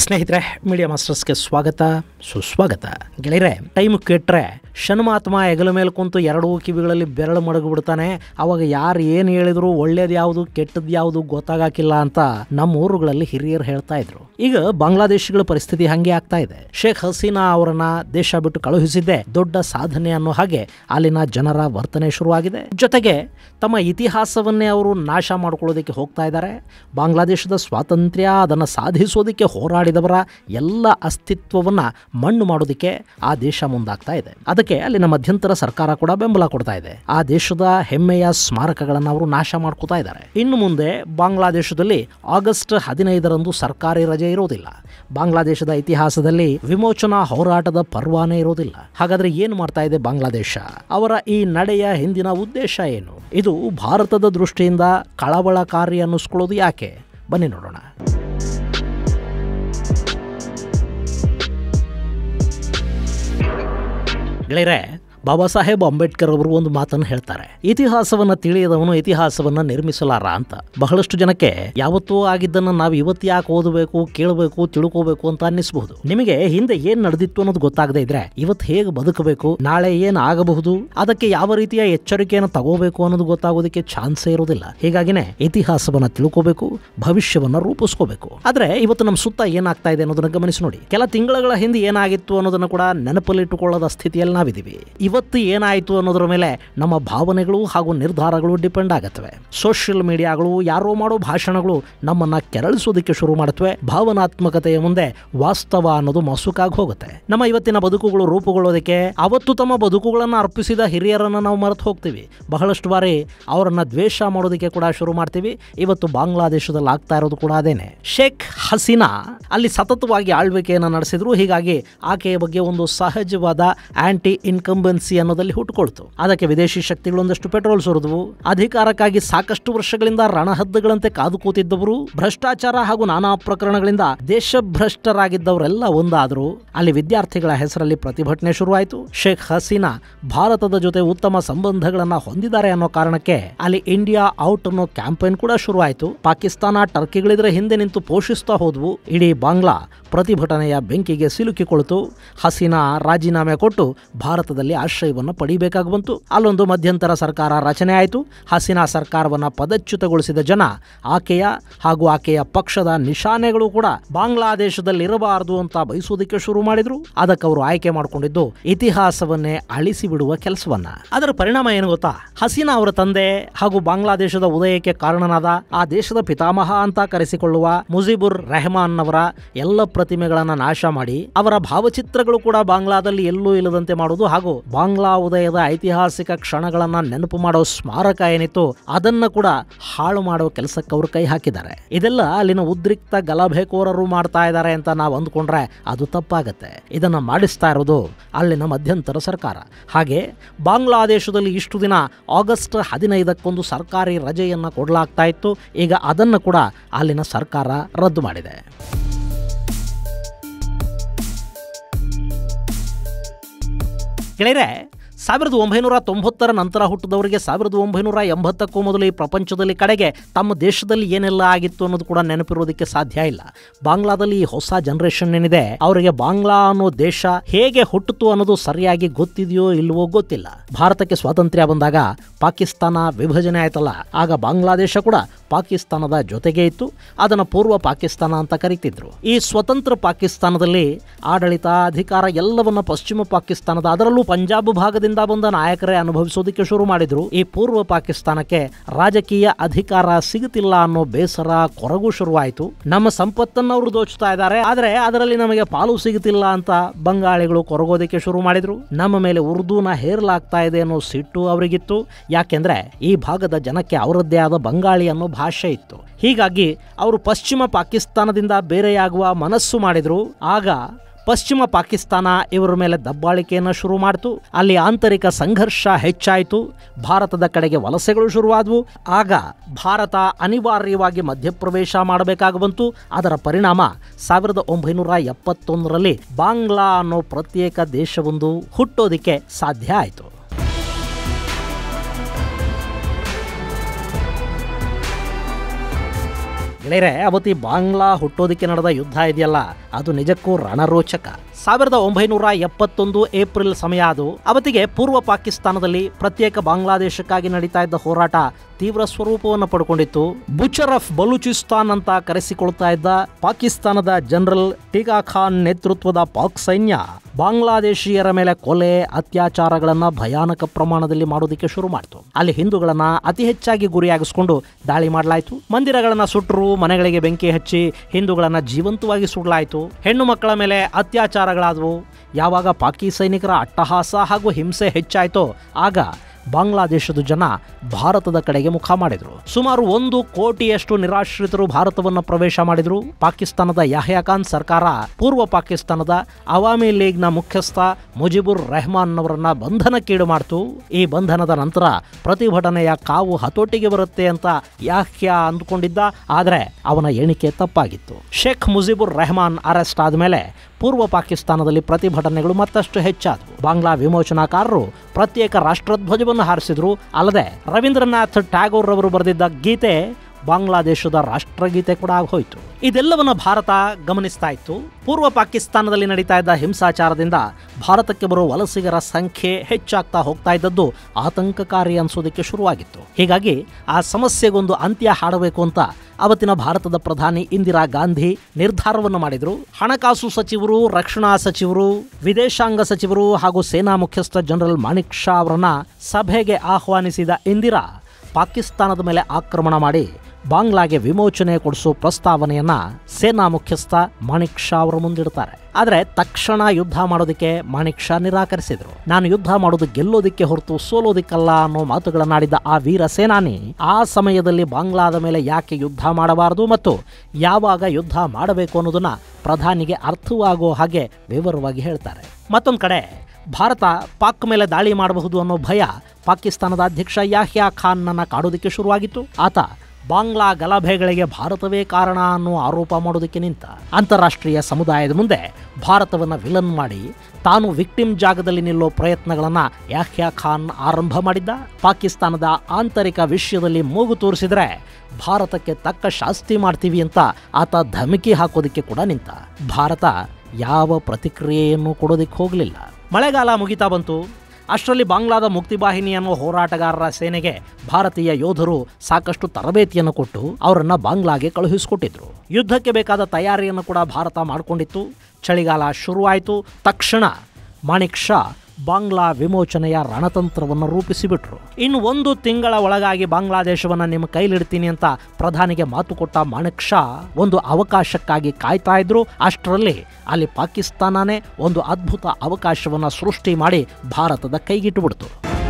ಸ್ನೇಹಿತರೆ ಮೀಡಿಯಾ ಮಾಸ್ಟರ್ಸ್ಗೆ ಸ್ವಾಗತ ಸುಸ್ವಾಗತ ಗೆಳೆಯರೆ ಟೈಮ್ ಕೆಟ್ಟರೆ ಶನ್ಮಾತ್ಮ ಹೆಗಲ ಮೇಲೆ ಕುಂತು ಎರಡೂ ಕಿವಿಗಳಲ್ಲಿ ಬೆರಳು ಮಡಗಿ ಬಿಡ್ತಾನೆ ಅವಾಗ ಯಾರು ಏನು ಹೇಳಿದ್ರು ಒಳ್ಳೇದು ಯಾವುದು ಕೆಟ್ಟದ್ದು ಯಾವುದು ಗೊತ್ತಾಗಾಕಿಲ್ಲ ಅಂತ ನಮ್ಮ ಊರುಗಳಲ್ಲಿ ಹಿರಿಯರು ಹೇಳ್ತಾ ಇದ್ರು ಈಗ ಬಾಂಗ್ಲಾದೇಶಗಳ ಪರಿಸ್ಥಿತಿ ಹಂಗೆ ಆಗ್ತಾ ಇದೆ ಶೇಖ್ ಹಸೀನಾ ಅವರನ್ನ ದೇಶ ಬಿಟ್ಟು ಕಳುಹಿಸಿದ್ದೆ ದೊಡ್ಡ ಸಾಧನೆ ಅನ್ನೋ ಹಾಗೆ ಅಲ್ಲಿನ ಜನರ ವರ್ತನೆ ಶುರುವಾಗಿದೆ ಜೊತೆಗೆ ತಮ್ಮ ಇತಿಹಾಸವನ್ನೇ ಅವರು ನಾಶ ಮಾಡ್ಕೊಳ್ಳೋದಕ್ಕೆ ಹೋಗ್ತಾ ಇದ್ದಾರೆ ಬಾಂಗ್ಲಾದೇಶದ ಸ್ವಾತಂತ್ರ್ಯ ಅದನ್ನು ಸಾಧಿಸೋದಕ್ಕೆ ಹೋರಾಡಿದವರ ಎಲ್ಲ ಅಸ್ತಿತ್ವವನ್ನ ಮಣ್ಣು ಮಾಡೋದಕ್ಕೆ ಆ ದೇಶ ಮುಂದಾಗ್ತಾ ಇದೆ ಅದಕ್ಕೆ ಅಲ್ಲಿನ ಮಧ್ಯಂತರ ಸರ್ಕಾರ ಕೂಡ ಬೆಂಬಲ ಕೊಡ್ತಾ ಇದೆ ಆ ದೇಶದ ಹೆಮ್ಮೆಯ ಸ್ಮಾರಕಗಳನ್ನು ಅವರು ನಾಶ ಮಾಡ್ಕೋತಾ ಇದ್ದಾರೆ ಇನ್ನು ಮುಂದೆ ಬಾಂಗ್ಲಾದೇಶದಲ್ಲಿ ಆಗಸ್ಟ್ ಹದಿನೈದರಂದು ಸರ್ಕಾರಿ ರಜೆ ಇರೋದಿಲ್ಲ ಬಾಂಗ್ಲಾದೇಶದ ಇತಿಹಾಸದಲ್ಲಿ ವಿಮೋಚನಾ ಹೋರಾಟದ ಪರ್ವಾನೇ ಇರೋದಿಲ್ಲ ಹಾಗಾದ್ರೆ ಏನು ಮಾಡ್ತಾ ಇದೆ ಬಾಂಗ್ಲಾದೇಶ ಅವರ ಈ ನಡೆಯ ಹಿಂದಿನ ಉದ್ದೇಶ ಏನು ಇದು ಭಾರತದ ದೃಷ್ಟಿಯಿಂದ ಕಳವಳಕಾರಿ ಅನ್ನಿಸ್ಕೊಳ್ಳೋದು ಯಾಕೆ ಬನ್ನಿ ನೋಡೋಣ ಗೆಳೆಯರೆ ಬಾಬಾ ಸಾಹೇಬ್ ಅಂಬೇಡ್ಕರ್ ಅವರು ಒಂದು ಮಾತನ್ನು ಹೇಳ್ತಾರೆ ಇತಿಹಾಸವನ್ನ ತಿಳಿಯದವನು ಇತಿಹಾಸವನ್ನ ನಿರ್ಮಿಸಲಾರ ಅಂತ ಬಹಳಷ್ಟು ಜನಕ್ಕೆ ಯಾವತ್ತೂ ಆಗಿದ್ದನ್ನು ನಾವು ಇವತ್ತು ಯಾಕೆ ಓದಬೇಕು ಕೇಳಬೇಕು ತಿಳ್ಕೋಬೇಕು ಅಂತ ಅನ್ನಿಸಬಹುದು ನಿಮಗೆ ಹಿಂದೆ ಏನ್ ನಡೆದಿತ್ತು ಅನ್ನೋದು ಗೊತ್ತಾಗದೇ ಇದ್ರೆ ಇವತ್ತು ಹೇಗೆ ಬದುಕಬೇಕು ನಾಳೆ ಏನ್ ಆಗಬಹುದು ಅದಕ್ಕೆ ಯಾವ ರೀತಿಯ ಎಚ್ಚರಿಕೆಯನ್ನು ತಗೋಬೇಕು ಅನ್ನೋದು ಗೊತ್ತಾಗೋದಕ್ಕೆ ಚಾನ್ಸೇ ಇರೋದಿಲ್ಲ ಹೀಗಾಗಿನೇ ಇತಿಹಾಸವನ್ನ ತಿಳ್ಕೋಬೇಕು ಭವಿಷ್ಯವನ್ನ ರೂಪಿಸ್ಕೋಬೇಕು ಆದ್ರೆ ಇವತ್ತು ನಮ್ಮ ಸುತ್ತ ಏನಾಗ್ತಾ ಇದೆ ಅನ್ನೋದನ್ನ ಗಮನಿಸಿ ನೋಡಿ ಕೆಲ ತಿಂಗಳ ಹಿಂದೆ ಏನಾಗಿತ್ತು ಅನ್ನೋದನ್ನ ಕೂಡ ನೆನಪಲ್ಲಿಟ್ಟುಕೊಳ್ಳದ ಸ್ಥಿತಿಯಲ್ಲಿ ನಾವಿದ್ದೀವಿ ಇವತ್ತು ಏನಾಯಿತು ಅನ್ನೋದ್ರ ಮೇಲೆ ನಮ್ಮ ಭಾವನೆಗಳು ಹಾಗೂ ನಿರ್ಧಾರಗಳು ಡಿಪೆಂಡ್ ಆಗತ್ತವೆ ಸೋಷಿಯಲ್ ಮೀಡಿಯಾಗಳು ಯಾರೋ ಮಾಡೋ ಭಾಷಣಗಳು ನಮ್ಮನ್ನ ಕೆರಳಿಸೋದಕ್ಕೆ ಶುರು ಮಾಡುತ್ತವೆ ಭಾವನಾತ್ಮಕತೆಯ ಮುಂದೆ ವಾಸ್ತವ ಅನ್ನೋದು ಮಸುಕಾಗಿ ಹೋಗುತ್ತೆ ನಮ್ಮ ಇವತ್ತಿನ ಬದುಕುಗಳು ರೂಪುಗೊಳ್ಳೋದಕ್ಕೆ ಅವತ್ತು ತಮ್ಮ ಬದುಕುಗಳನ್ನು ಅರ್ಪಿಸಿದ ಹಿರಿಯರನ್ನ ನಾವು ಮರೆತು ಹೋಗ್ತೀವಿ ಬಹಳಷ್ಟು ಬಾರಿ ಅವರನ್ನ ದ್ವೇಷ ಮಾಡೋದಕ್ಕೆ ಕೂಡ ಶುರು ಮಾಡ್ತೀವಿ ಇವತ್ತು ಬಾಂಗ್ಲಾದೇಶದಲ್ಲಿ ಆಗ್ತಾ ಇರೋದು ಕೂಡ ಅದೇನೆ ಶೇಖ್ ಹಸೀನಾ ಅಲ್ಲಿ ಸತತವಾಗಿ ಆಳ್ವಿಕೆಯನ್ನು ನಡೆಸಿದ್ರು ಹೀಗಾಗಿ ಆಕೆಯ ಬಗ್ಗೆ ಒಂದು ಸಹಜವಾದ ಆಂಟಿ ಇನ್ಕಂಬೆನ್ಸಿ ಅನ್ನೋದಲ್ಲಿ ಹುಟ್ಟುಕೊಳ್ತು ಅದಕ್ಕೆ ವಿದೇಶಿ ಶಕ್ತಿಗಳು ಒಂದಷ್ಟು ಪೆಟ್ರೋಲ್ ಸುರಿದವು ಅಧಿಕಾರಕ್ಕಾಗಿ ಸಾಕಷ್ಟು ವರ್ಷಗಳಿಂದ ರಣಹದ್ದುಗಳಂತೆ ಕಾದು ಕೂತಿದ್ದವರು ಭ್ರಷ್ಟಾಚಾರ ಹಾಗೂ ನಾನಾ ಪ್ರಕರಣಗಳಿಂದ ದೇಶಭ್ರಷ್ಟರಾಗಿದ್ದವರೆಲ್ಲ ಒಂದಾದ್ರು ಅಲ್ಲಿ ವಿದ್ಯಾರ್ಥಿಗಳ ಹೆಸರಲ್ಲಿ ಪ್ರತಿಭಟನೆ ಶುರುವಾಯಿತು ಶೇಖ್ ಹಸೀನಾ ಭಾರತದ ಜೊತೆ ಉತ್ತಮ ಸಂಬಂಧಗಳನ್ನ ಹೊಂದಿದ್ದಾರೆ ಅನ್ನೋ ಕಾರಣಕ್ಕೆ ಅಲ್ಲಿ ಇಂಡಿಯಾ ಔಟ್ ಅನ್ನೋ ಕ್ಯಾಂಪೇನ್ ಕೂಡ ಶುರುವಾಯಿತು ಪಾಕಿಸ್ತಾನ ಟರ್ಕಿಗಳಿದ್ರೆ ಹಿಂದೆ ನಿಂತು ಪೋಷಿಸ್ತಾ ಹೋದ್ವು ಇಡೀ ಬಾಂಗ್ಲಾ ಪ್ರತಿಭಟನೆಯ ಬೆಂಕಿಗೆ ಸಿಲುಕಿಕೊಳ್ತು ಹಸೀನಾ ರಾಜೀನಾಮೆ ಕೊಟ್ಟು ಭಾರತದಲ್ಲಿ ಆಶ್ರಯವನ್ನು ಪಡಿಬೇಕಾಗಿ ಬಂತು ಅಲ್ಲೊಂದು ಮಧ್ಯಂತರ ಸರ್ಕಾರ ರಚನೆ ಆಯಿತು ಹಸೀನಾ ಸರ್ಕಾರವನ್ನ ಪದಚ್ಯುತಗೊಳಿಸಿದ ಜನ ಆಕೆಯ ಹಾಗೂ ಆಕೆಯ ಪಕ್ಷದ ನಿಶಾನೆಗಳು ಕೂಡ ಬಾಂಗ್ಲಾದೇಶದಲ್ಲಿ ಇರಬಾರದು ಅಂತ ಬಯಸೋದಕ್ಕೆ ಶುರು ಮಾಡಿದ್ರು ಅದಕ್ಕೆ ಅವರು ಆಯ್ಕೆ ಮಾಡಿಕೊಂಡಿದ್ದು ಇತಿಹಾಸವನ್ನೇ ಅಳಿಸಿ ಬಿಡುವ ಕೆಲಸವನ್ನ ಅದರ ಪರಿಣಾಮ ಏನು ಗೊತ್ತಾ ಹಸೀನಾ ಅವರ ತಂದೆ ಹಾಗೂ ಬಾಂಗ್ಲಾದೇಶದ ಉದಯಕ್ಕೆ ಕಾರಣನಾದ ಆ ದೇಶದ ಪಿತಾಮಹ ಅಂತ ಕರೆಸಿಕೊಳ್ಳುವ ಮುಜಿಬುರ್ ರೆಹಮಾನ್ ಅವರ ಎಲ್ಲ ಪ್ರತಿಮೆಗಳನ್ನ ನಾಶ ಮಾಡಿ ಅವರ ಭಾವಚಿತ್ರಗಳು ಕೂಡ ಬಾಂಗ್ಲಾದಲ್ಲಿ ಎಲ್ಲೂ ಇಲ್ಲದಂತೆ ಮಾಡುವುದು ಹಾಗೂ ಬಾಂಗ್ಲಾ ಉದಯದ ಐತಿಹಾಸಿಕ ಕ್ಷಣಗಳನ್ನ ನೆನಪು ಮಾಡೋ ಸ್ಮಾರಕ ಏನಿತ್ತು ಅದನ್ನ ಕೂಡ ಹಾಳು ಮಾಡೋ ಕೆಲಸಕ್ಕೆ ಅವರು ಕೈ ಹಾಕಿದ್ದಾರೆ ಇದೆಲ್ಲ ಅಲ್ಲಿನ ಉದ್ರಿಕ್ತ ಗಲಭೆಕೋರರು ಮಾಡ್ತಾ ಇದ್ದಾರೆ ಅಂತ ನಾವು ಅಂದ್ಕೊಂಡ್ರೆ ಅದು ತಪ್ಪಾಗತ್ತೆ ಇದನ್ನ ಮಾಡಿಸ್ತಾ ಇರೋದು ಅಲ್ಲಿನ ಮಧ್ಯಂತರ ಸರ್ಕಾರ ಹಾಗೆ ಬಾಂಗ್ಲಾದೇಶದಲ್ಲಿ ಇಷ್ಟು ದಿನ ಆಗಸ್ಟ್ ಹದಿನೈದಕ್ಕೊಂದು ಸರ್ಕಾರಿ ರಜೆಯನ್ನ ಕೊಡಲಾಗ್ತಾ ಇತ್ತು ಈಗ ಅದನ್ನು ಕೂಡ ಅಲ್ಲಿನ ಸರ್ಕಾರ ರದ್ದು ಮಾಡಿದೆ ಗೆಳೆಯರೆ ಸಾವಿರದ ಒಂಬೈನೂರ ತೊಂಬತ್ತರ ನಂತರ ಹುಟ್ಟಿದವರಿಗೆ ಸಾವಿರದ ಒಂಬೈನೂರ ಎಂಬತ್ತಕ್ಕೂ ಮೊದಲು ಈ ಪ್ರಪಂಚದಲ್ಲಿ ಕಡೆಗೆ ತಮ್ಮ ದೇಶದಲ್ಲಿ ಏನೆಲ್ಲ ಆಗಿತ್ತು ಅನ್ನೋದು ಕೂಡ ನೆನಪಿರೋದಕ್ಕೆ ಸಾಧ್ಯ ಇಲ್ಲ ಬಾಂಗ್ಲಾದಲ್ಲಿ ಈ ಹೊಸ ಜನರೇಷನ್ ಏನಿದೆ ಅವರಿಗೆ ಬಾಂಗ್ಲಾ ಅನ್ನೋ ದೇಶ ಹೇಗೆ ಹುಟ್ಟಿತು ಅನ್ನೋದು ಸರಿಯಾಗಿ ಗೊತ್ತಿದೆಯೋ ಇಲ್ವೋ ಗೊತ್ತಿಲ್ಲ ಭಾರತಕ್ಕೆ ಸ್ವಾತಂತ್ರ್ಯ ಬಂದಾಗ ಪಾಕಿಸ್ತಾನ ವಿಭಜನೆ ಆಯ್ತಲ್ಲ ಆಗ ಬಾಂಗ್ಲಾದೇಶ ಕೂಡ ಪಾಕಿಸ್ತಾನದ ಜೊತೆಗೆ ಇತ್ತು ಅದನ್ನು ಪೂರ್ವ ಪಾಕಿಸ್ತಾನ ಅಂತ ಕರೀತಿದ್ರು ಈ ಸ್ವತಂತ್ರ ಪಾಕಿಸ್ತಾನದಲ್ಲಿ ಆಡಳಿತ ಅಧಿಕಾರ ಎಲ್ಲವನ್ನ ಪಶ್ಚಿಮ ಪಾಕಿಸ್ತಾನದ ಅದರಲ್ಲೂ ಪಂಜಾಬ್ ಭಾಗದಿಂದ ಬಂದ ನಾಯಕರೇ ಅನುಭವಿಸೋದಕ್ಕೆ ಶುರು ಮಾಡಿದ್ರು ಈ ಪೂರ್ವ ಪಾಕಿಸ್ತಾನಕ್ಕೆ ರಾಜಕೀಯ ಅಧಿಕಾರ ಸಿಗುತ್ತಿಲ್ಲ ಅನ್ನೋ ಬೇಸರ ಕೊರಗು ಶುರುವಾಯಿತು ನಮ್ಮ ಸಂಪತ್ತನ್ನು ಅವರು ದೋಚ್ತಾ ಇದ್ದಾರೆ ಆದ್ರೆ ಅದರಲ್ಲಿ ನಮಗೆ ಪಾಲು ಸಿಗುತ್ತಿಲ್ಲ ಅಂತ ಬಂಗಾಳಿಗಳು ಕೊರಗೋದಕ್ಕೆ ಶುರು ಮಾಡಿದ್ರು ನಮ್ಮ ಮೇಲೆ ಉರ್ದೂನ ಹೇರಲಾಗ್ತಾ ಇದೆ ಅನ್ನೋ ಸಿಟ್ಟು ಅವರಿಗಿತ್ತು ಯಾಕೆಂದ್ರೆ ಈ ಭಾಗದ ಜನಕ್ಕೆ ಅವರದ್ದೇ ಆದ ಬಂಗಾಳಿ ಅನ್ನೋ ಭಾಷೆ ಇತ್ತು ಹೀಗಾಗಿ ಅವರು ಪಶ್ಚಿಮ ಪಾಕಿಸ್ತಾನದಿಂದ ಬೇರೆಯಾಗುವ ಮನಸ್ಸು ಮಾಡಿದ್ರು ಆಗ ಪಶ್ಚಿಮ ಪಾಕಿಸ್ತಾನ ಇವರ ಮೇಲೆ ದಬ್ಬಾಳಿಕೆಯನ್ನು ಶುರು ಮಾಡಿತು ಅಲ್ಲಿ ಆಂತರಿಕ ಸಂಘರ್ಷ ಹೆಚ್ಚಾಯಿತು ಭಾರತದ ಕಡೆಗೆ ವಲಸೆಗಳು ಶುರುವಾದವು ಆಗ ಭಾರತ ಅನಿವಾರ್ಯವಾಗಿ ಮಧ್ಯಪ್ರವೇಶ ಮಾಡಬೇಕಾಗಿ ಬಂತು ಅದರ ಪರಿಣಾಮ ಸಾವಿರದ ಒಂಬೈನೂರ ಎಪ್ಪತ್ತೊಂದರಲ್ಲಿ ಬಾಂಗ್ಲಾ ಅನ್ನೋ ಪ್ರತ್ಯೇಕ ದೇಶವೊಂದು ಹುಟ್ಟೋದಿಕ್ಕೆ ಸಾಧ್ಯ ಆಯಿತು ಗೆಳೆಯರೆ ಅವತ್ತಿ ಬಾಂಗ್ಲಾ ಹುಟ್ಟೋದಕ್ಕೆ ನಡೆದ ಯುದ್ಧ ಇದೆಯಲ್ಲ ಅದು ನಿಜಕ್ಕೂ ರಣರೋಚಕ ಸಾವಿರದ ಒಂಬೈನೂರ ಎಪ್ಪತ್ತೊಂದು ಏಪ್ರಿಲ್ ಸಮಯ ಅದು ಅವತ್ತಿಗೆ ಪೂರ್ವ ಪಾಕಿಸ್ತಾನದಲ್ಲಿ ಪ್ರತ್ಯೇಕ ಬಾಂಗ್ಲಾದೇಶಕ್ಕಾಗಿ ನಡೀತಾ ಇದ್ದ ಹೋರಾಟ ತೀವ್ರ ಸ್ವರೂಪವನ್ನು ಪಡ್ಕೊಂಡಿತ್ತು ಬುಚರ್ ಆಫ್ ಬಲೂಚಿಸ್ತಾನ್ ಅಂತ ಕರೆಸಿಕೊಳ್ತಾ ಇದ್ದ ಪಾಕಿಸ್ತಾನದ ಜನರಲ್ ಟೀಗಾ ಖಾನ್ ನೇತೃತ್ವದ ಪಾಕ್ ಸೈನ್ಯ ಬಾಂಗ್ಲಾದೇಶೀಯರ ಮೇಲೆ ಕೊಲೆ ಅತ್ಯಾಚಾರಗಳನ್ನ ಭಯಾನಕ ಪ್ರಮಾಣದಲ್ಲಿ ಮಾಡೋದಕ್ಕೆ ಶುರು ಮಾಡ್ತು ಅಲ್ಲಿ ಹಿಂದೂಗಳನ್ನ ಅತಿ ಹೆಚ್ಚಾಗಿ ಗುರಿಯಾಗಿಸ್ಕೊಂಡು ದಾಳಿ ಮಾಡಲಾಯಿತು ಮಂದಿರಗಳನ್ನ ಸುಟ್ಟರು ಮನೆಗಳಿಗೆ ಬೆಂಕಿ ಹಚ್ಚಿ ಹಿಂದೂಗಳನ್ನ ಜೀವಂತವಾಗಿ ಸುಡಲಾಯಿತು ಹೆಣ್ಣು ಮಕ್ಕಳ ಮೇಲೆ ಅತ್ಯಾಚಾರಗಳಾದವು ಯಾವಾಗ ಪಾಕಿ ಸೈನಿಕರ ಅಟ್ಟಹಾಸ ಹಾಗೂ ಹಿಂಸೆ ಹೆಚ್ಚಾಯಿತೋ ಆಗ ಬಾಂಗ್ಲಾದೇಶದ ಜನ ಭಾರತದ ಕಡೆಗೆ ಮುಖ ಮಾಡಿದ್ರು ಸುಮಾರು ಒಂದು ಕೋಟಿಯಷ್ಟು ನಿರಾಶ್ರಿತರು ಭಾರತವನ್ನು ಪ್ರವೇಶ ಮಾಡಿದ್ರು ಪಾಕಿಸ್ತಾನದ ಯಹ್ಯಾ ಖಾನ್ ಸರ್ಕಾರ ಪೂರ್ವ ಪಾಕಿಸ್ತಾನದ ಅವಾಮಿ ಲೀಗ್ನ ಮುಖ್ಯಸ್ಥ ಮುಜಿಬುರ್ ರೆಹಮಾನ್ ಅವರನ್ನ ಬಂಧನಕ್ಕೀಡು ಮಾಡ್ತು ಈ ಬಂಧನದ ನಂತರ ಪ್ರತಿಭಟನೆಯ ಕಾವು ಹತೋಟಿಗೆ ಬರುತ್ತೆ ಅಂತ ಯಾಹ್ಯಾ ಅಂದ್ಕೊಂಡಿದ್ದ ಆದರೆ ಅವನ ಎಣಿಕೆ ತಪ್ಪಾಗಿತ್ತು ಶೇಖ್ ಮುಜಿಬುರ್ ರೆಹಮಾನ್ ಅರೆಸ್ಟ್ ಆದಮೇಲೆ ಪೂರ್ವ ಪಾಕಿಸ್ತಾನದಲ್ಲಿ ಪ್ರತಿಭಟನೆಗಳು ಮತ್ತಷ್ಟು ಹೆಚ್ಚಾದವು ಬಾಂಗ್ಲಾ ವಿಮೋಚನಾಕಾರರು ಪ್ರತ್ಯೇಕ ರಾಷ್ಟ್ರಧ್ವಜವನ್ನು ಹಾರಿಸಿದ್ರು ಅಲ್ಲದೆ ರವೀಂದ್ರನಾಥ್ ಟ್ಯಾಗೋರ್ ಅವರು ಬರೆದಿದ್ದ ಗೀತೆ ಬಾಂಗ್ಲಾದೇಶದ ರಾಷ್ಟ್ರಗೀತೆ ಕೂಡ ಆಗೋಯ್ತು ಇದೆಲ್ಲವನ್ನ ಭಾರತ ಗಮನಿಸ್ತಾ ಇತ್ತು ಪೂರ್ವ ಪಾಕಿಸ್ತಾನದಲ್ಲಿ ನಡೀತಾ ಇದ್ದ ಹಿಂಸಾಚಾರದಿಂದ ಭಾರತಕ್ಕೆ ಬರುವ ವಲಸಿಗರ ಸಂಖ್ಯೆ ಹೆಚ್ಚಾಗ್ತಾ ಹೋಗ್ತಾ ಇದ್ದದ್ದು ಆತಂಕಕಾರಿ ಅನ್ಸೋದಕ್ಕೆ ಶುರುವಾಗಿತ್ತು ಹೀಗಾಗಿ ಆ ಸಮಸ್ಯೆಗೊಂದು ಅಂತ್ಯ ಹಾಡಬೇಕು ಅಂತ ಅವತ್ತಿನ ಭಾರತದ ಪ್ರಧಾನಿ ಇಂದಿರಾ ಗಾಂಧಿ ನಿರ್ಧಾರವನ್ನು ಮಾಡಿದ್ರು ಹಣಕಾಸು ಸಚಿವರು ರಕ್ಷಣಾ ಸಚಿವರು ವಿದೇಶಾಂಗ ಸಚಿವರು ಹಾಗೂ ಸೇನಾ ಮುಖ್ಯಸ್ಥ ಜನರಲ್ ಮಾಣಿಕ್ ಶಾ ಅವರನ್ನ ಸಭೆಗೆ ಆಹ್ವಾನಿಸಿದ ಇಂದಿರಾ ಪಾಕಿಸ್ತಾನದ ಮೇಲೆ ಆಕ್ರಮಣ ಮಾಡಿ ಬಾಂಗ್ಲಾಗೆ ವಿಮೋಚನೆ ಕೊಡಿಸೋ ಪ್ರಸ್ತಾವನೆಯನ್ನ ಸೇನಾ ಮುಖ್ಯಸ್ಥ ಮಾಣಿಕ್ ಶಾ ಅವರು ಮುಂದಿಡ್ತಾರೆ ಆದರೆ ತಕ್ಷಣ ಯುದ್ಧ ಮಾಡೋದಕ್ಕೆ ಮಾಣಿಕ್ ಶಾ ನಿರಾಕರಿಸಿದ್ರು ನಾನು ಯುದ್ಧ ಮಾಡೋದು ಗೆಲ್ಲೋದಿಕ್ಕೆ ಹೊರತು ಸೋಲೋದಿಕ್ಕಲ್ಲ ಅನ್ನೋ ಮಾತುಗಳನ್ನಾಡಿದ್ದ ಆ ವೀರ ಸೇನಾನಿ ಆ ಸಮಯದಲ್ಲಿ ಬಾಂಗ್ಲಾದ ಮೇಲೆ ಯಾಕೆ ಯುದ್ಧ ಮಾಡಬಾರದು ಮತ್ತು ಯಾವಾಗ ಯುದ್ಧ ಮಾಡಬೇಕು ಅನ್ನೋದನ್ನ ಪ್ರಧಾನಿಗೆ ಅರ್ಥವಾಗೋ ಹಾಗೆ ವಿವರವಾಗಿ ಹೇಳ್ತಾರೆ ಮತ್ತೊಂದು ಕಡೆ ಭಾರತ ಪಾಕ್ ಮೇಲೆ ದಾಳಿ ಮಾಡಬಹುದು ಅನ್ನೋ ಭಯ ಪಾಕಿಸ್ತಾನದ ಅಧ್ಯಕ್ಷ ಯಾಹ್ಯಾ ಖಾನ್ನನ್ನ ಕಾಡೋದಕ್ಕೆ ಶುರುವಾಗಿತ್ತು ಆತ ಬಾಂಗ್ಲಾ ಗಲಭೆಗಳಿಗೆ ಭಾರತವೇ ಕಾರಣ ಅನ್ನೋ ಆರೋಪ ಮಾಡೋದಕ್ಕೆ ನಿಂತ ಅಂತಾರಾಷ್ಟ್ರೀಯ ಸಮುದಾಯದ ಮುಂದೆ ಭಾರತವನ್ನು ವಿಲನ್ ಮಾಡಿ ತಾನು ವಿಕ್ಟಿಮ್ ಜಾಗದಲ್ಲಿ ನಿಲ್ಲೋ ಪ್ರಯತ್ನಗಳನ್ನು ಯಾಹ್ಯಾ ಖಾನ್ ಆರಂಭ ಮಾಡಿದ್ದ ಪಾಕಿಸ್ತಾನದ ಆಂತರಿಕ ವಿಷಯದಲ್ಲಿ ಮೂಗು ತೋರಿಸಿದ್ರೆ ಭಾರತಕ್ಕೆ ತಕ್ಕ ಶಾಸ್ತಿ ಮಾಡ್ತೀವಿ ಅಂತ ಆತ ಧಮಕಿ ಹಾಕೋದಕ್ಕೆ ಕೂಡ ನಿಂತ ಭಾರತ ಯಾವ ಪ್ರತಿಕ್ರಿಯೆಯನ್ನು ಕೊಡೋದಕ್ಕೆ ಹೋಗಲಿಲ್ಲ ಮಳೆಗಾಲ ಮುಗಿತಾ ಬಂತು ಅಷ್ಟರಲ್ಲಿ ಬಾಂಗ್ಲಾದ ಮುಕ್ತಿವಾಹಿನಿ ಅನ್ನೋ ಹೋರಾಟಗಾರರ ಸೇನೆಗೆ ಭಾರತೀಯ ಯೋಧರು ಸಾಕಷ್ಟು ತರಬೇತಿಯನ್ನು ಕೊಟ್ಟು ಅವರನ್ನ ಬಾಂಗ್ಲಾಗೆ ಕಳುಹಿಸಿಕೊಟ್ಟಿದ್ರು ಯುದ್ಧಕ್ಕೆ ಬೇಕಾದ ತಯಾರಿಯನ್ನು ಕೂಡ ಭಾರತ ಮಾಡಿಕೊಂಡಿತ್ತು ಚಳಿಗಾಲ ಶುರುವಾಯಿತು ತಕ್ಷಣ ಮಾಣಿಕ್ ಶಾ ಬಾಂಗ್ಲಾ ವಿಮೋಚನೆಯ ರಣತಂತ್ರವನ್ನು ರೂಪಿಸಿಬಿಟ್ರು ಇನ್ನು ಒಂದು ತಿಂಗಳ ಒಳಗಾಗಿ ಬಾಂಗ್ಲಾದೇಶವನ್ನು ನಿಮ್ಮ ಕೈಲಿಡ್ತೀನಿ ಅಂತ ಪ್ರಧಾನಿಗೆ ಮಾತು ಕೊಟ್ಟ ಮಾಣಿಕ್ ಶಾ ಒಂದು ಅವಕಾಶಕ್ಕಾಗಿ ಕಾಯ್ತಾ ಇದ್ರು ಅಷ್ಟರಲ್ಲಿ ಅಲ್ಲಿ ಪಾಕಿಸ್ತಾನನೇ ಒಂದು ಅದ್ಭುತ ಅವಕಾಶವನ್ನು ಸೃಷ್ಟಿ ಮಾಡಿ ಭಾರತದ ಕೈಗಿಟ್ಟುಬಿಡ್ತು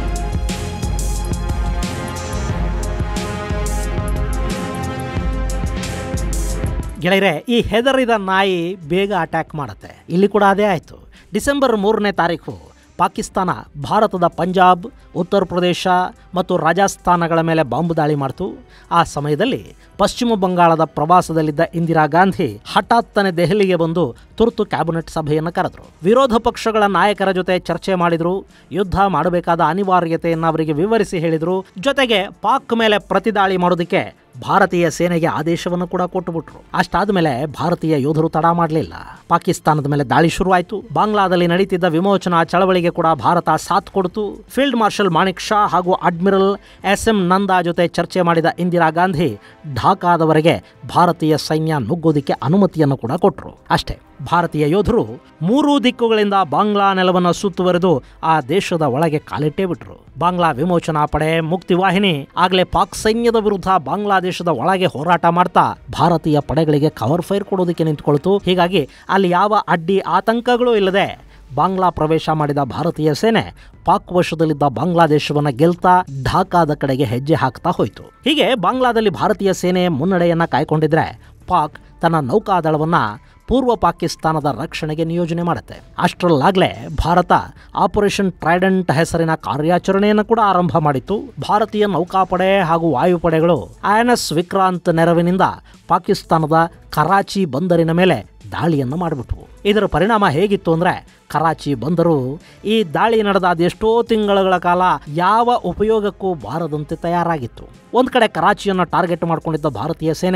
ಗೆಳೆಯರೆ ಈ ಹೆದರಿದ ನಾಯಿ ಬೇಗ ಅಟ್ಯಾಕ್ ಮಾಡುತ್ತೆ ಇಲ್ಲಿ ಕೂಡ ಅದೇ ಆಯಿತು ಡಿಸೆಂಬರ್ ಮೂರನೇ ತಾರೀಕು ಪಾಕಿಸ್ತಾನ ಭಾರತದ ಪಂಜಾಬ್ ಉತ್ತರ ಪ್ರದೇಶ ಮತ್ತು ರಾಜಸ್ಥಾನಗಳ ಮೇಲೆ ಬಾಂಬ್ ದಾಳಿ ಮಾಡಿತು ಆ ಸಮಯದಲ್ಲಿ ಪಶ್ಚಿಮ ಬಂಗಾಳದ ಪ್ರವಾಸದಲ್ಲಿದ್ದ ಇಂದಿರಾ ಗಾಂಧಿ ಹಠಾತ್ತನೆ ದೆಹಲಿಗೆ ಬಂದು ತುರ್ತು ಕ್ಯಾಬಿನೆಟ್ ಸಭೆಯನ್ನು ಕರೆದರು ವಿರೋಧ ಪಕ್ಷಗಳ ನಾಯಕರ ಜೊತೆ ಚರ್ಚೆ ಮಾಡಿದ್ರು ಯುದ್ಧ ಮಾಡಬೇಕಾದ ಅನಿವಾರ್ಯತೆಯನ್ನು ಅವರಿಗೆ ವಿವರಿಸಿ ಹೇಳಿದರು ಜೊತೆಗೆ ಪಾಕ್ ಮೇಲೆ ಪ್ರತಿದಾಳಿ ಮಾಡೋದಕ್ಕೆ ಭಾರತೀಯ ಸೇನೆಗೆ ಆದೇಶವನ್ನು ಕೂಡ ಕೊಟ್ಟುಬಿಟ್ರು ಅಷ್ಟಾದ್ಮೇಲೆ ಭಾರತೀಯ ಯೋಧರು ತಡ ಮಾಡಲಿಲ್ಲ ಪಾಕಿಸ್ತಾನದ ಮೇಲೆ ದಾಳಿ ಶುರುವಾಯಿತು ಬಾಂಗ್ಲಾದಲ್ಲಿ ನಡೀತಿದ್ದ ವಿಮೋಚನಾ ಚಳವಳಿಗೆ ಕೂಡ ಭಾರತ ಸಾಥ್ ಕೊಡ್ತು ಫೀಲ್ಡ್ ಮಾರ್ಷಲ್ ಮಾಣಿಕ್ ಶಾ ಹಾಗೂ ಅಡ್ಮಿರಲ್ ಎಸ್ ಎಂ ನಂದಾ ಜೊತೆ ಚರ್ಚೆ ಮಾಡಿದ ಇಂದಿರಾ ಗಾಂಧಿ ಢಾಕಾದವರೆಗೆ ಭಾರತೀಯ ಸೈನ್ಯ ನುಗ್ಗೋದಿಕ್ಕೆ ಅನುಮತಿಯನ್ನು ಕೂಡ ಕೊಟ್ಟರು ಅಷ್ಟೇ ಭಾರತೀಯ ಯೋಧರು ಮೂರೂ ದಿಕ್ಕುಗಳಿಂದ ಬಾಂಗ್ಲಾ ನೆಲವನ್ನು ಸುತ್ತುವರೆದು ಆ ದೇಶದ ಒಳಗೆ ಕಾಲಿಟ್ಟೇ ಬಿಟ್ರು ಬಾಂಗ್ಲಾ ವಿಮೋಚನಾ ಪಡೆ ಮುಕ್ತಿವಾಹಿನಿ ಆಗಲೇ ಪಾಕ್ ಸೈನ್ಯದ ವಿರುದ್ಧ ಬಾಂಗ್ಲಾದೇಶದ ಒಳಗೆ ಹೋರಾಟ ಮಾಡ್ತಾ ಭಾರತೀಯ ಪಡೆಗಳಿಗೆ ಕವರ್ ಫೈರ್ ಕೊಡೋದಕ್ಕೆ ನಿಂತ್ಕೊಳ್ತು ಹೀಗಾಗಿ ಅಲ್ಲಿ ಯಾವ ಅಡ್ಡಿ ಆತಂಕಗಳೂ ಇಲ್ಲದೆ ಬಾಂಗ್ಲಾ ಪ್ರವೇಶ ಮಾಡಿದ ಭಾರತೀಯ ಸೇನೆ ಪಾಕ್ ವಶದಲ್ಲಿದ್ದ ಬಾಂಗ್ಲಾದೇಶವನ್ನ ಗೆಲ್ತಾ ಢಾಕಾದ ಕಡೆಗೆ ಹೆಜ್ಜೆ ಹಾಕ್ತಾ ಹೋಯಿತು ಹೀಗೆ ಬಾಂಗ್ಲಾದಲ್ಲಿ ಭಾರತೀಯ ಸೇನೆ ಮುನ್ನಡೆಯನ್ನ ಕಾಯ್ಕೊಂಡಿದ್ರೆ ಪಾಕ್ ತನ್ನ ನೌಕಾದಳವನ್ನ ಪೂರ್ವ ಪಾಕಿಸ್ತಾನದ ರಕ್ಷಣೆಗೆ ನಿಯೋಜನೆ ಮಾಡುತ್ತೆ ಅಷ್ಟರಲ್ಲಾಗಲೇ ಭಾರತ ಆಪರೇಷನ್ ಟ್ರೈಡೆಂಟ್ ಹೆಸರಿನ ಕಾರ್ಯಾಚರಣೆಯನ್ನು ಕೂಡ ಆರಂಭ ಮಾಡಿತ್ತು ಭಾರತೀಯ ನೌಕಾಪಡೆ ಹಾಗೂ ವಾಯುಪಡೆಗಳು ಐಎನ್ಎಸ್ ವಿಕ್ರಾಂತ್ ನೆರವಿನಿಂದ ಪಾಕಿಸ್ತಾನದ ಕರಾಚಿ ಬಂದರಿನ ಮೇಲೆ ದಾಳಿಯನ್ನು ಮಾಡಿಬಿಟ್ವು ಇದರ ಪರಿಣಾಮ ಹೇಗಿತ್ತು ಅಂದರೆ ಕರಾಚಿ ಬಂದರು ಈ ದಾಳಿ ನಡೆದ ಅದೆಷ್ಟೋ ತಿಂಗಳುಗಳ ಕಾಲ ಯಾವ ಉಪಯೋಗಕ್ಕೂ ಬಾರದಂತೆ ತಯಾರಾಗಿತ್ತು ಒಂದು ಕಡೆ ಕರಾಚಿಯನ್ನು ಟಾರ್ಗೆಟ್ ಮಾಡಿಕೊಂಡಿದ್ದ ಭಾರತೀಯ ಸೇನೆಗೆ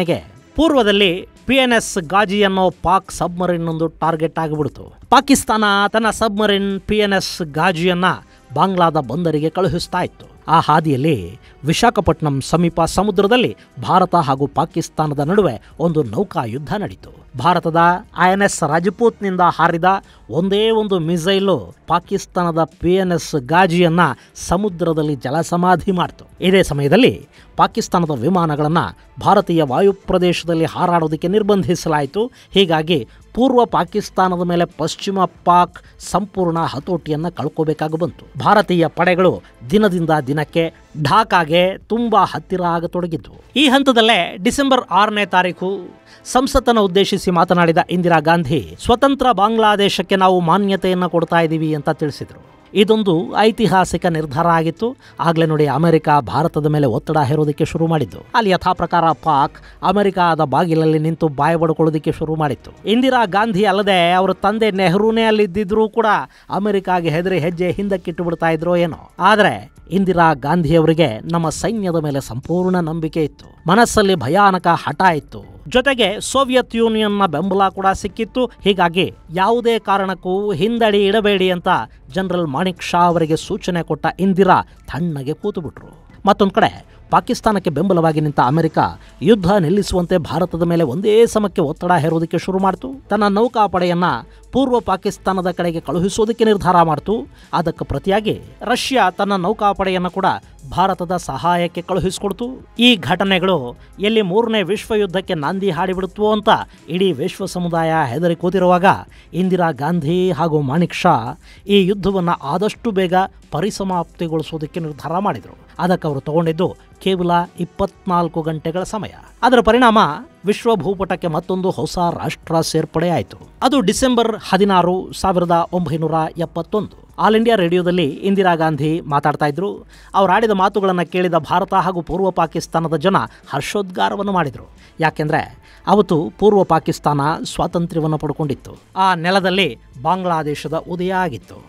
ಪೂರ್ವದಲ್ಲಿ ಪಿ ಎನ್ ಎಸ್ ಗಾಜಿ ಅನ್ನೋ ಪಾಕ್ ಸಬ್ಮರಿನ್ ಒಂದು ಟಾರ್ಗೆಟ್ ಆಗಿಬಿಡ್ತು ಪಾಕಿಸ್ತಾನ ತನ್ನ ಸಬ್ಮರಿನ್ ಪಿ ಎನ್ ಎಸ್ ಗಾಜಿಯನ್ನ ಬಾಂಗ್ಲಾದ ಬಂದರಿಗೆ ಕಳುಹಿಸ್ತಾ ಇತ್ತು ಆ ಹಾದಿಯಲ್ಲಿ ವಿಶಾಖಪಟ್ಟಣಂ ಸಮೀಪ ಸಮುದ್ರದಲ್ಲಿ ಭಾರತ ಹಾಗೂ ಪಾಕಿಸ್ತಾನದ ನಡುವೆ ಒಂದು ನೌಕಾ ಯುದ್ಧ ನಡೀತು ಭಾರತದ ಐ ಎನ್ ಎಸ್ ರಾಜಪೂತ್ನಿಂದ ಹಾರಿದ ಒಂದೇ ಒಂದು ಮಿಸೈಲು ಪಾಕಿಸ್ತಾನದ ಪಿ ಎನ್ ಎಸ್ ಗಾಜಿಯನ್ನ ಸಮುದ್ರದಲ್ಲಿ ಜಲಸಮಾಧಿ ಮಾಡಿತು ಇದೇ ಸಮಯದಲ್ಲಿ ಪಾಕಿಸ್ತಾನದ ವಿಮಾನಗಳನ್ನು ಭಾರತೀಯ ವಾಯು ಪ್ರದೇಶದಲ್ಲಿ ಹಾರಾಡೋದಕ್ಕೆ ನಿರ್ಬಂಧಿಸಲಾಯಿತು ಹೀಗಾಗಿ ಪೂರ್ವ ಪಾಕಿಸ್ತಾನದ ಮೇಲೆ ಪಶ್ಚಿಮ ಪಾಕ್ ಸಂಪೂರ್ಣ ಹತೋಟಿಯನ್ನು ಕಳ್ಕೋಬೇಕಾಗಿ ಬಂತು ಭಾರತೀಯ ಪಡೆಗಳು ದಿನದಿಂದ ದಿನಕ್ಕೆ ಢಾಕಾಗೆ ತುಂಬಾ ಹತ್ತಿರ ಆಗತೊಡಗಿದ್ವು ಈ ಹಂತದಲ್ಲೇ ಡಿಸೆಂಬರ್ ಆರನೇ ತಾರೀಕು ಸಂಸತ್ತನ್ನು ಉದ್ದೇಶಿಸಿ ಮಾತನಾಡಿದ ಇಂದಿರಾ ಗಾಂಧಿ ಸ್ವತಂತ್ರ ಬಾಂಗ್ಲಾದೇಶಕ್ಕೆ ನಾವು ಮಾನ್ಯತೆಯನ್ನು ಕೊಡ್ತಾ ಇದ್ದೀವಿ ಅಂತ ತಿಳಿಸಿದರು ಇದೊಂದು ಐತಿಹಾಸಿಕ ನಿರ್ಧಾರ ಆಗಿತ್ತು ಆಗಲೇ ನೋಡಿ ಅಮೆರಿಕ ಭಾರತದ ಮೇಲೆ ಒತ್ತಡ ಹೇರೋದಕ್ಕೆ ಶುರು ಮಾಡಿದ್ದು ಅಲ್ಲಿ ಯಥಾ ಪ್ರಕಾರ ಪಾಕ್ ಅಮೆರಿಕಾದ ಬಾಗಿಲಲ್ಲಿ ನಿಂತು ಬಾಯಿ ಬಡ್ಕೊಳ್ಳೋದಕ್ಕೆ ಶುರು ಮಾಡಿತ್ತು ಇಂದಿರಾ ಗಾಂಧಿ ಅಲ್ಲದೆ ಅವರ ತಂದೆ ನೆಹರೂನೇ ಅಲ್ಲಿದ್ದಿದ್ರೂ ಕೂಡ ಅಮೆರಿಕಾಗೆ ಹೆದರಿ ಹೆಜ್ಜೆ ಹಿಂದಕ್ಕಿಟ್ಟು ಬಿಡ್ತಾ ಇದ್ರೋ ಏನೋ ಆದರೆ ಇಂದಿರಾ ಗಾಂಧಿಯವರಿಗೆ ನಮ್ಮ ಸೈನ್ಯದ ಮೇಲೆ ಸಂಪೂರ್ಣ ನಂಬಿಕೆ ಇತ್ತು ಮನಸ್ಸಲ್ಲಿ ಭಯಾನಕ ಹಠ ಇತ್ತು ಜೊತೆಗೆ ಸೋವಿಯತ್ ಯೂನಿಯನ್ನ ಬೆಂಬಲ ಕೂಡ ಸಿಕ್ಕಿತ್ತು ಹೀಗಾಗಿ ಯಾವುದೇ ಕಾರಣಕ್ಕೂ ಹಿಂದಡಿ ಇಡಬೇಡಿ ಅಂತ ಜನರಲ್ ಮಾಣಿಕ್ ಶಾ ಅವರಿಗೆ ಸೂಚನೆ ಕೊಟ್ಟ ಇಂದಿರಾ ತಣ್ಣಗೆ ಕೂತುಬಿಟ್ರು ಮತ್ತೊಂದು ಕಡೆ ಪಾಕಿಸ್ತಾನಕ್ಕೆ ಬೆಂಬಲವಾಗಿ ನಿಂತ ಅಮೆರಿಕ ಯುದ್ಧ ನಿಲ್ಲಿಸುವಂತೆ ಭಾರತದ ಮೇಲೆ ಒಂದೇ ಸಮಕ್ಕೆ ಒತ್ತಡ ಹೇರೋದಕ್ಕೆ ಶುರು ಮಾಡಿತು ತನ್ನ ನೌಕಾಪಡೆಯನ್ನ ಪೂರ್ವ ಪಾಕಿಸ್ತಾನದ ಕಡೆಗೆ ಕಳುಹಿಸೋದಕ್ಕೆ ನಿರ್ಧಾರ ಮಾಡಿತು ಅದಕ್ಕೆ ಪ್ರತಿಯಾಗಿ ರಷ್ಯಾ ತನ್ನ ನೌಕಾಪಡೆಯನ್ನು ಕೂಡ ಭಾರತದ ಸಹಾಯಕ್ಕೆ ಕಳುಹಿಸಿಕೊಡ್ತು ಈ ಘಟನೆಗಳು ಎಲ್ಲಿ ಮೂರನೇ ವಿಶ್ವ ಯುದ್ಧಕ್ಕೆ ನಾಂದಿ ಹಾಡಿಬಿಡುತ್ತೋ ಅಂತ ಇಡೀ ವಿಶ್ವ ಸಮುದಾಯ ಹೆದರಿ ಕೂತಿರುವಾಗ ಇಂದಿರಾ ಗಾಂಧಿ ಹಾಗೂ ಮಾಣಿಕ್ ಶಾ ಈ ಯುದ್ಧವನ್ನು ಆದಷ್ಟು ಬೇಗ ಪರಿಸಮಾಪ್ತಿಗೊಳಿಸೋದಕ್ಕೆ ನಿರ್ಧಾರ ಮಾಡಿದರು ಅದಕ್ಕೆ ಅವರು ತಗೊಂಡಿದ್ದು ಕೇವಲ ಇಪ್ಪತ್ನಾಲ್ಕು ಗಂಟೆಗಳ ಸಮಯ ಅದರ ಪರಿಣಾಮ ವಿಶ್ವ ಭೂಪಟಕ್ಕೆ ಮತ್ತೊಂದು ಹೊಸ ರಾಷ್ಟ್ರ ಸೇರ್ಪಡೆ ಆಯಿತು ಅದು ಡಿಸೆಂಬರ್ ಹದಿನಾರು ಸಾವಿರದ ಒಂಬೈನೂರ ಎಪ್ಪತ್ತೊಂದು ಆಲ್ ಇಂಡಿಯಾ ರೇಡಿಯೋದಲ್ಲಿ ಇಂದಿರಾ ಗಾಂಧಿ ಮಾತಾಡ್ತಾ ಇದ್ರು ಅವ್ರು ಆಡಿದ ಮಾತುಗಳನ್ನು ಕೇಳಿದ ಭಾರತ ಹಾಗೂ ಪೂರ್ವ ಪಾಕಿಸ್ತಾನದ ಜನ ಹರ್ಷೋದ್ಗಾರವನ್ನು ಮಾಡಿದರು ಯಾಕೆಂದರೆ ಅವತ್ತು ಪೂರ್ವ ಪಾಕಿಸ್ತಾನ ಸ್ವಾತಂತ್ರ್ಯವನ್ನು ಪಡ್ಕೊಂಡಿತ್ತು ಆ ನೆಲದಲ್ಲಿ ಬಾಂಗ್ಲಾದೇಶದ ಉದಯ ಆಗಿತ್ತು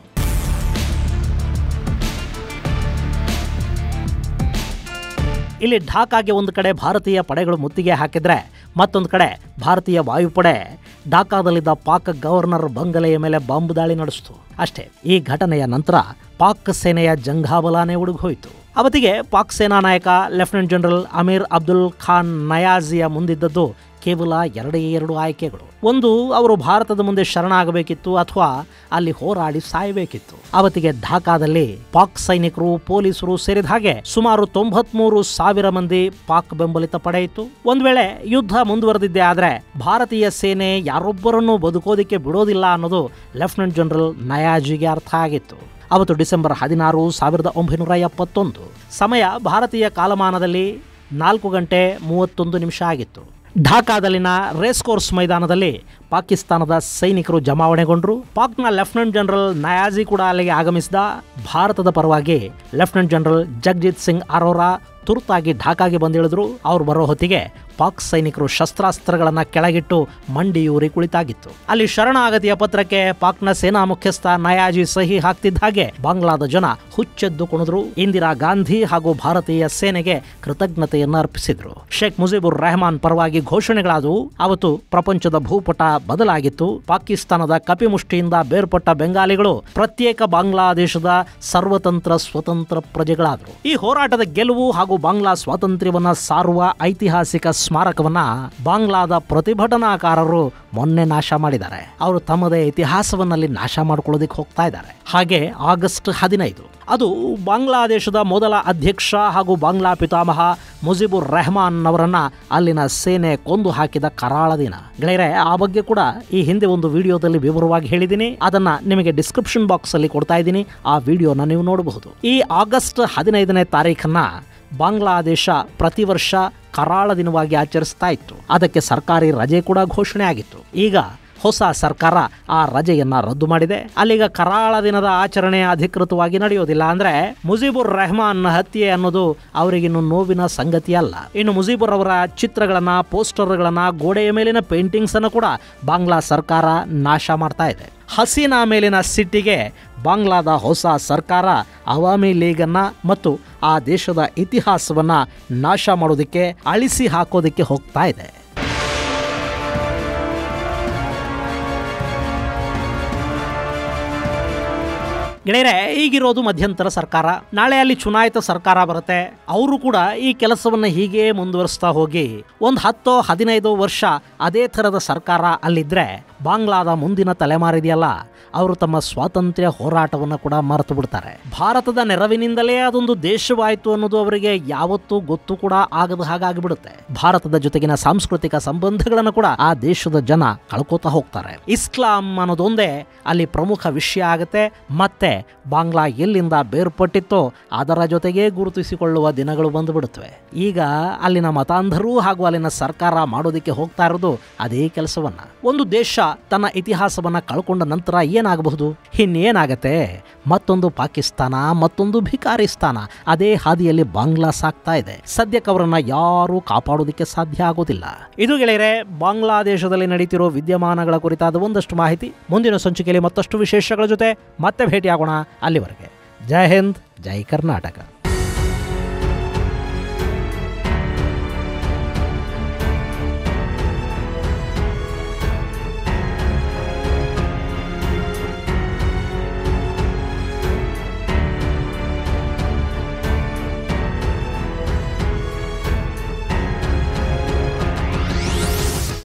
ಇಲ್ಲಿ ಢಾಕಾಗೆ ಒಂದು ಕಡೆ ಭಾರತೀಯ ಪಡೆಗಳು ಮುತ್ತಿಗೆ ಹಾಕಿದ್ರೆ ಮತ್ತೊಂದು ಕಡೆ ಭಾರತೀಯ ವಾಯುಪಡೆ ಢಾಕಾದಲ್ಲಿದ್ದ ಪಾಕ್ ಗವರ್ನರ್ ಬಂಗಲೆಯ ಮೇಲೆ ಬಾಂಬ್ ದಾಳಿ ನಡೆಸಿತು ಅಷ್ಟೇ ಈ ಘಟನೆಯ ನಂತರ ಪಾಕ್ ಸೇನೆಯ ಜಂಘಾಬಲಾನೇ ಉಡುಗೋಯ್ತು ಅವತ್ತಿಗೆ ಪಾಕ್ ಸೇನಾ ನಾಯಕ ಲೆಫ್ಟಿನೆಂಟ್ ಜನರಲ್ ಅಮೀರ್ ಅಬ್ದುಲ್ ಖಾನ್ ನಯಾಜಿಯ ಮುಂದಿದ್ದದ್ದು ಕೇವಲ ಎರಡೇ ಎರಡು ಆಯ್ಕೆಗಳು ಒಂದು ಅವರು ಭಾರತದ ಮುಂದೆ ಶರಣಾಗಬೇಕಿತ್ತು ಅಥವಾ ಅಲ್ಲಿ ಹೋರಾಡಿ ಸಾಯಬೇಕಿತ್ತು ಅವತ್ತಿಗೆ ಢಾಕಾದಲ್ಲಿ ಪಾಕ್ ಸೈನಿಕರು ಪೊಲೀಸರು ಸೇರಿದ ಹಾಗೆ ಸುಮಾರು ತೊಂಬತ್ಮೂರು ಸಾವಿರ ಮಂದಿ ಪಾಕ್ ಬೆಂಬಲಿತ ಪಡೆ ಇತ್ತು ಒಂದ್ ವೇಳೆ ಯುದ್ಧ ಮುಂದುವರೆದಿದ್ದೆ ಆದ್ರೆ ಭಾರತೀಯ ಸೇನೆ ಯಾರೊಬ್ಬರನ್ನು ಬದುಕೋದಿಕ್ಕೆ ಬಿಡೋದಿಲ್ಲ ಅನ್ನೋದು ಲೆಫ್ಟಿನೆಂಟ್ ಜನರಲ್ ನಯಾಜಿಗೆ ಅರ್ಥ ಆಗಿತ್ತು ಅವತ್ತು ಡಿಸೆಂಬರ್ ಹದಿನಾರು ಸಾವಿರದ ಒಂಬೈನೂರ ಎಪ್ಪತ್ತೊಂದು ಸಮಯ ಭಾರತೀಯ ಕಾಲಮಾನದಲ್ಲಿ ನಾಲ್ಕು ಗಂಟೆ ಮೂವತ್ತೊಂದು ನಿಮಿಷ ಆಗಿತ್ತು ಢಾಕಾದಲ್ಲಿನ ರೇಸ್ ಕೋರ್ಸ್ ಮೈದಾನದಲ್ಲಿ ಪಾಕಿಸ್ತಾನದ ಸೈನಿಕರು ಜಮಾವಣೆಗೊಂಡರು ಪಾಕ್ನ ಲೆಫ್ಟಿನೆಂಟ್ ಜನರಲ್ ನಯಾಜಿ ಕೂಡ ಅಲ್ಲಿಗೆ ಆಗಮಿಸಿದ ಭಾರತದ ಪರವಾಗಿ ಲೆಫ್ಟಿನೆಂಟ್ ಜನರಲ್ ಜಗಜಿತ್ ಸಿಂಗ್ ಅರೋರಾ ತುರ್ತಾಗಿ ಢಾಕಾಗೆ ಬಂದಿಳಿದ್ರು ಅವ್ರು ಬರೋ ಹೊತ್ತಿಗೆ ಪಾಕ್ ಸೈನಿಕರು ಶಸ್ತ್ರಾಸ್ತ್ರಗಳನ್ನ ಕೆಳಗಿಟ್ಟು ಮಂಡಿಯೂರಿ ಕುಳಿತಾಗಿತ್ತು ಅಲ್ಲಿ ಶರಣಾಗತಿಯ ಪತ್ರಕ್ಕೆ ಪಾಕ್ನ ಸೇನಾ ಮುಖ್ಯಸ್ಥ ನಯಾಜಿ ಸಹಿ ಹಾಕ್ತಿದ್ದ ಹಾಗೆ ಬಾಂಗ್ಲಾದ ಜನ ಹುಚ್ಚೆದ್ದು ಕುಣಿದ್ರು ಇಂದಿರಾ ಗಾಂಧಿ ಹಾಗೂ ಭಾರತೀಯ ಸೇನೆಗೆ ಕೃತಜ್ಞತೆಯನ್ನು ಅರ್ಪಿಸಿದ್ರು ಶೇಖ್ ಮುಜಿಬುರ್ ರೆಹಮಾನ್ ಪರವಾಗಿ ಘೋಷಣೆಗಳಾದವು ಅವತ್ತು ಪ್ರಪಂಚದ ಭೂಪಟ ಬದಲಾಗಿತ್ತು ಪಾಕಿಸ್ತಾನದ ಕಪಿಮುಷ್ಟಿಯಿಂದ ಬೇರ್ಪಟ್ಟ ಬೆಂಗಾಲಿಗಳು ಪ್ರತ್ಯೇಕ ಬಾಂಗ್ಲಾದೇಶದ ಸರ್ವತಂತ್ರ ಸ್ವತಂತ್ರ ಪ್ರಜೆಗಳಾದರು ಈ ಹೋರಾಟದ ಗೆಲುವು ಹಾಗೂ ಬಾಂಗ್ಲಾ ಸ್ವಾತಂತ್ರ್ಯವನ್ನ ಸಾರುವ ಐತಿಹಾಸಿಕ ಸ್ಮಾರಕವನ್ನ ಬಾಂಗ್ಲಾದ ಪ್ರತಿಭಟನಾಕಾರರು ಮೊನ್ನೆ ನಾಶ ಮಾಡಿದ್ದಾರೆ ಅವರು ತಮ್ಮದೇ ಇತಿಹಾಸವನ್ನಲ್ಲಿ ನಾಶ ಮಾಡ್ಕೊಳ್ಳೋದಕ್ಕೆ ಹೋಗ್ತಾ ಇದ್ದಾರೆ ಹಾಗೆ ಆಗಸ್ಟ್ ಹದಿನೈದು ಅದು ಬಾಂಗ್ಲಾದೇಶದ ಮೊದಲ ಅಧ್ಯಕ್ಷ ಹಾಗೂ ಬಾಂಗ್ಲಾ ಪಿತಾಮಹ ಮುಜಿಬುರ್ ರೆಹಮಾನ್ ಅವರನ್ನ ಅಲ್ಲಿನ ಸೇನೆ ಕೊಂದು ಹಾಕಿದ ಕರಾಳ ದಿನ ಗೆಳೆಯರೆ ಆ ಬಗ್ಗೆ ಕೂಡ ಈ ಹಿಂದೆ ಒಂದು ವಿಡಿಯೋದಲ್ಲಿ ವಿವರವಾಗಿ ಹೇಳಿದ್ದೀನಿ ಅದನ್ನ ನಿಮಗೆ ಡಿಸ್ಕ್ರಿಪ್ಷನ್ ಬಾಕ್ಸ್ ಅಲ್ಲಿ ಕೊಡ್ತಾ ಇದ್ದೀನಿ ಆ ವಿಡಿಯೋನ ನೀವು ನೋಡಬಹುದು ಈ ಆಗಸ್ಟ್ ಹದಿನೈದನೇ ತಾರೀಖನ್ನ ಬಾಂಗ್ಲಾದೇಶ ಪ್ರತಿ ವರ್ಷ ಕರಾಳ ದಿನವಾಗಿ ಆಚರಿಸ್ತಾ ಇತ್ತು ಅದಕ್ಕೆ ಸರ್ಕಾರಿ ರಜೆ ಕೂಡ ಘೋಷಣೆ ಆಗಿತ್ತು ಈಗ ಹೊಸ ಸರ್ಕಾರ ಆ ರಜೆಯನ್ನ ರದ್ದು ಮಾಡಿದೆ ಅಲ್ಲಿಗ ಕರಾಳ ದಿನದ ಆಚರಣೆ ಅಧಿಕೃತವಾಗಿ ನಡೆಯೋದಿಲ್ಲ ಅಂದ್ರೆ ಮುಜೀಬುರ್ ರೆಹಮಾನ್ ಹತ್ಯೆ ಅನ್ನೋದು ಅವರಿಗಿನ್ನು ನೋವಿನ ಸಂಗತಿ ಅಲ್ಲ ಇನ್ನು ಮುಜೀಬುರ್ ಅವರ ಚಿತ್ರಗಳನ್ನ ಪೋಸ್ಟರ್ಗಳನ್ನ ಗೋಡೆಯ ಮೇಲಿನ ಪೇಂಟಿಂಗ್ಸ್ ಅನ್ನು ಕೂಡ ಬಾಂಗ್ಲಾ ಸರ್ಕಾರ ನಾಶ ಮಾಡ್ತಾ ಇದೆ ಹಸೀನಾ ಮೇಲಿನ ಸಿಟ್ಟಿಗೆ ಬಾಂಗ್ಲಾದ ಹೊಸ ಸರ್ಕಾರ ಅವಾಮಿ ಲೀಗನ್ನ ಮತ್ತು ಆ ದೇಶದ ಇತಿಹಾಸವನ್ನ ನಾಶ ಮಾಡೋದಕ್ಕೆ ಅಳಿಸಿ ಹಾಕೋದಕ್ಕೆ ಹೋಗ್ತಾ ಇದೆ ಗೆಳೆಯರೆ ಈಗಿರೋದು ಮಧ್ಯಂತರ ಸರ್ಕಾರ ನಾಳೆ ಅಲ್ಲಿ ಚುನಾಯಿತ ಸರ್ಕಾರ ಬರುತ್ತೆ ಅವರು ಕೂಡ ಈ ಕೆಲಸವನ್ನ ಹೀಗೆ ಮುಂದುವರಿಸ್ತಾ ಹೋಗಿ ಒಂದು ಹತ್ತೋ ಹದಿನೈದು ವರ್ಷ ಅದೇ ಥರದ ಸರ್ಕಾರ ಅಲ್ಲಿದ್ರೆ ಬಾಂಗ್ಲಾದ ಮುಂದಿನ ತಲೆಮಾರಿದೆಯಲ್ಲ ಅವರು ತಮ್ಮ ಸ್ವಾತಂತ್ರ್ಯ ಹೋರಾಟವನ್ನು ಕೂಡ ಮರೆತು ಬಿಡ್ತಾರೆ ಭಾರತದ ನೆರವಿನಿಂದಲೇ ಅದೊಂದು ದೇಶವಾಯಿತು ಅನ್ನೋದು ಅವರಿಗೆ ಯಾವತ್ತೂ ಗೊತ್ತು ಕೂಡ ಆಗದ ಹಾಗಾಗಿಬಿಡುತ್ತೆ ಭಾರತದ ಜೊತೆಗಿನ ಸಾಂಸ್ಕೃತಿಕ ಸಂಬಂಧಗಳನ್ನು ಕೂಡ ಆ ದೇಶದ ಜನ ಕಳ್ಕೋತಾ ಹೋಗ್ತಾರೆ ಇಸ್ಲಾಂ ಅನ್ನೋದೊಂದೇ ಅಲ್ಲಿ ಪ್ರಮುಖ ವಿಷಯ ಆಗುತ್ತೆ ಮತ್ತೆ ಬಾಂಗ್ಲಾ ಎಲ್ಲಿಂದ ಬೇರ್ಪಟ್ಟಿತ್ತೋ ಅದರ ಜೊತೆಗೆ ಗುರುತಿಸಿಕೊಳ್ಳುವ ದಿನಗಳು ಬಂದುಬಿಡುತ್ತವೆ ಈಗ ಅಲ್ಲಿನ ಮತಾಂಧರು ಹಾಗೂ ಅಲ್ಲಿನ ಸರ್ಕಾರ ಮಾಡೋದಕ್ಕೆ ಹೋಗ್ತಾ ಇರೋದು ಅದೇ ಕೆಲಸವನ್ನ ಒಂದು ದೇಶ ತನ್ನ ಇತಿಹಾಸವನ್ನ ಕಳ್ಕೊಂಡ ನಂತರ ಏನಾಗಬಹುದು ಇನ್ನೇನಾಗತ್ತೆ ಮತ್ತೊಂದು ಪಾಕಿಸ್ತಾನ ಮತ್ತೊಂದು ಭಿಕಾರಿಸ್ತಾನ ಅದೇ ಹಾದಿಯಲ್ಲಿ ಬಾಂಗ್ಲಾ ಸಾಕ್ತಾ ಇದೆ ಸದ್ಯಕ್ಕೆ ಅವರನ್ನ ಯಾರೂ ಕಾಪಾಡೋದಕ್ಕೆ ಸಾಧ್ಯ ಆಗೋದಿಲ್ಲ ಇದು ಗೆಳೆಯರೆ ಬಾಂಗ್ಲಾದೇಶದಲ್ಲಿ ನಡೀತಿರೋ ವಿದ್ಯಮಾನಗಳ ಕುರಿತಾದ ಒಂದಷ್ಟು ಮಾಹಿತಿ ಮುಂದಿನ ಸಂಚಿಕೆಯಲ್ಲಿ ಮತ್ತಷ್ಟು ವಿಶೇಷಗಳ ಜೊತೆ ಮತ್ತೆ ಭೇಟಿಯಾಗೋಣ ಅಲ್ಲಿವರೆಗೆ ಜೈ ಹಿಂದ್ ಜೈ ಕರ್ನಾಟಕ